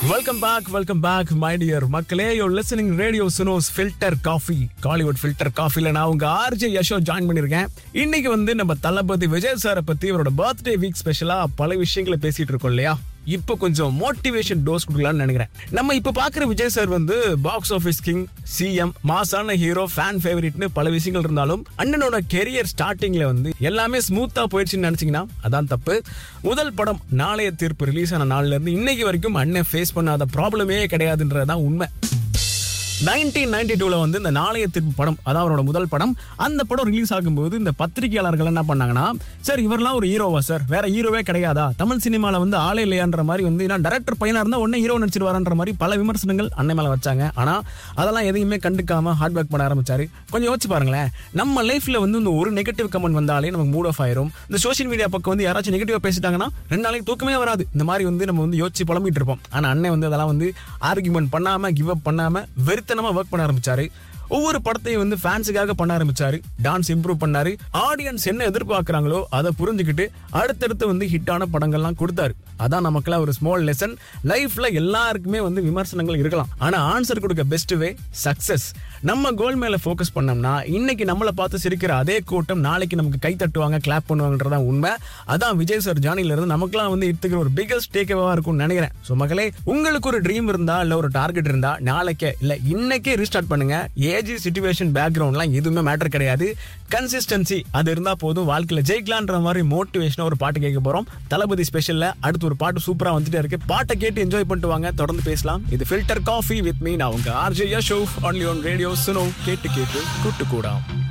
welcome back welcome back my dear மக்களே yo listening radio சுனோஸ் filter coffee Kollywood filter காஃபில நான் உங்க ஆர்ஜே யஷோ ஜாயின் பண்ணிருக்கேன் இன்னைக்கு வந்து நம்ம தளபதி விஜய் சாரை பத்தி அவரோட பர்த்டே வீக் ஸ்பெஷலா பல விஷயங்களை பேசிட்டு இருக்கோம் இல்லையா இப்போ கொஞ்சம் மோட்டிவேஷன் டோஸ் கொடுக்கலாம்னு நினைக்கிறேன் நம்ம இப்போ பார்க்குற விஜய் சார் வந்து பாக்ஸ் ஆஃபீஸ் கிங் சிஎம் மாசான ஹீரோ ஃபேன் ஃபேவரட்னு பல விஷயங்கள் இருந்தாலும் அண்ணனோட கெரியர் ஸ்டார்டிங்ல வந்து எல்லாமே ஸ்மூத்தா போயிடுச்சுன்னு நினைச்சீங்கன்னா அதான் தப்பு முதல் படம் நாளைய தீர்ப்பு ரிலீஸ் ஆன நாள்ல இருந்து இன்னைக்கு வரைக்கும் அண்ணன் ஃபேஸ் பண்ணாத ப்ராப்ளமே கிடையாதுன்றதுதான் உண்மை நைன்டீன் நைன்டி டூல வந்து இந்த நாளைய திருப்பு படம் அதான் அவரோட முதல் படம் அந்த படம் ரிலீஸ் ஆகும்போது இந்த பத்திரிகையாளர்கள் என்ன பண்ணாங்கன்னா சார் இவரெல்லாம் ஒரு ஹீரோவா சார் வேற ஹீரோவே கிடையாதா தமிழ் சினிமால வந்து ஆளே இல்லையான்ற மாதிரி வந்து ஏன்னா டேரக்டர் பையனா இருந்தா உடனே ஹீரோ நடிச்சிருவாரன்ற மாதிரி பல விமர்சனங்கள் அன்னை மேல வச்சாங்க ஆனா அதெல்லாம் எதையுமே கண்டுக்காம ஹார்ட் ஒர்க் பண்ண ஆரம்பிச்சாரு கொஞ்சம் யோசிச்சு பாருங்களேன் நம்ம லைஃப்ல வந்து இந்த ஒரு நெகட்டிவ் கமெண்ட் வந்தாலே நமக்கு மூட் ஆஃப் ஆயிரும் இந்த சோஷியல் மீடியா பக்கம் வந்து யாராச்சும் நெகட்டிவா பேசிட்டாங்கன்னா ரெண்டு நாளைக்கு தூக்கமே வராது இந்த மாதிரி வந்து நம்ம வந்து யோசிச்சு புலம்பிட்டு இருப்போம் ஆனா அண்ணன் வந்து அதெல்லாம் வந்து ஆர்குமெண்ட் பண்ணாம கிவ் அப் பண்ணாம வெறித்தனமா ஒர்க் பண்ண ஆரம்பிச்சாரு ஒவ்வொரு படத்தையும் வந்து ஃபேன்ஸுக்காக பண்ண ஆரம்பிச்சாரு டான்ஸ் இம்ப்ரூவ் பண்ணாரு ஆடியன்ஸ் என்ன எதிர்பார்க்கறாங்களோ அதை புரிஞ்சுக்கிட்டு அடுத்தடுத்து வந்து ஹிட்டான படங்கள்லாம் கொடுத்தாரு அதான் நமக்குலாம் ஒரு ஸ்மால் லெசன் லைஃப்ல எல்லாருக்குமே வந்து விமர்சனங்கள் இருக்கலாம் ஆனா ஆன்சர் கொடுக்க பெஸ்ட் வே சக்சஸ் நம்ம கோல் மேல ஃபோக்கஸ் பண்ணோம்னா இன்னைக்கு நம்மளை பார்த்து சிரிக்கிற அதே கூட்டம் நாளைக்கு நமக்கு கை தட்டுவாங்க கிளாப் பண்ணுவாங்கன்றதான் உண்மை அதான் விஜய் சார் ஜானில இருந்து நமக்குலாம் வந்து எடுத்துக்கிற ஒரு பிகஸ்ட் டேக்அவா இருக்கும்னு நினைக்கிறேன் ஸோ மக்களே உங்களுக்கு ஒரு ட்ரீம் இருந்தா இல்ல ஒரு டார்கெட் இருந்தா நாளைக்கே இல்ல இன்னைக்கே ரீஸ்டார்ட் பண்ணுங்க ஏஜ் சிச்சுவேஷன் பேக்ரவுண்ட்லாம் எதுவுமே மேட்டர் கிடையாது கன்சிஸ்டன்சி அது இருந்தா போதும் வாழ்க்கையில ஜெயிக்கலான்ற மாதிரி மோட்டிவேஷனா ஒரு பாட்டு கேட்க போறோம் தளபதி ஸ்பெஷல்ல அடுத்து ஒரு பாட்டு சூப்பரா வந்துட்டே இருக்கு பாட்டை கேட்டு என்ஜாய் பண்ணிட்டு வாங்க தொடர்ந்து பேசலாம் இது ஃபில்டர் காஃபி வித் மீ நான் உங்க RJ Yasho only one radio Suno கேட்டு கேட்டு கூட்டு கூடாம்